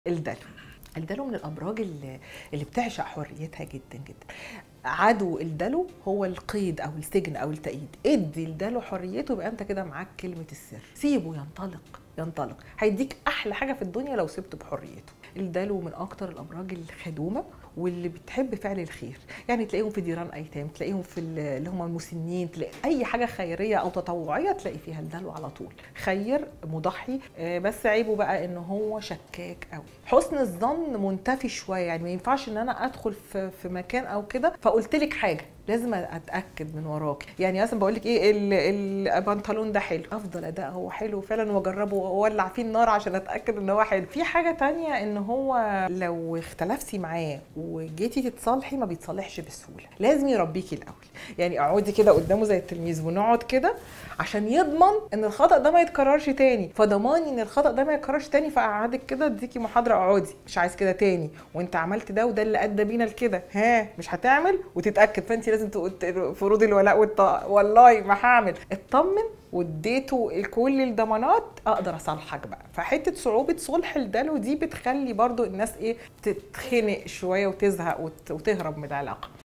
الدلو الدلو من الابراج اللي, اللي بتعشق حريتها جدا جدا عدو الدلو هو القيد او السجن او التأييد ادي الدلو حريته يبقى انت كده معاك كلمه السر سيبه ينطلق ينطلق هيديك احلى حاجه في الدنيا لو سبته بحريته الدلو من اكتر الابراج الخدومه واللي بتحب فعل الخير يعني تلاقيهم في ديران ايتام تلاقيهم في اللي هم المسنين تلاقي اي حاجه خيريه او تطوعيه تلاقي فيها الدلو على طول خير مضحي آه، بس عيبه بقى ان هو شكاك قوي حسن الظن منتفي شويه يعني ما ينفعش ان انا ادخل في في مكان او كده فقلت لك حاجه لازم اتاكد من وراك يعني مثلا بقول لك ايه ال- البنطلون ده حلو افضل اداء هو حلو فعلا واجربه واولع فيه النار عشان اتاكد ان هو حلو في حاجه تانية ان هو لو اختلفتي معاه وجيتي تتصالحي ما بيتصالحش بسهوله لازم يربيكي الاول يعني اقعدي كده قدامه زي التلميذ ونقعد كده عشان يضمن ان الخطا ده ما يتكررش تاني فضماني ان الخطا ده ما يتكررش تاني فقعدك كده اديكي محاضره اقعدي مش عايز كده تاني وانت عملت ده وده اللي ادى بينا لكده ها مش هتعمل وتتاكد فانت لازم تقول فروض الولاء والطاعه والله ما هعمل اطمن واديته كل الضمانات اقدر اصالحك بقى فحته صعوبه صلح الدلو دي بتخلي برضو الناس ايه تتخنق شويه وتزهق وت- وتهرب من العلاقه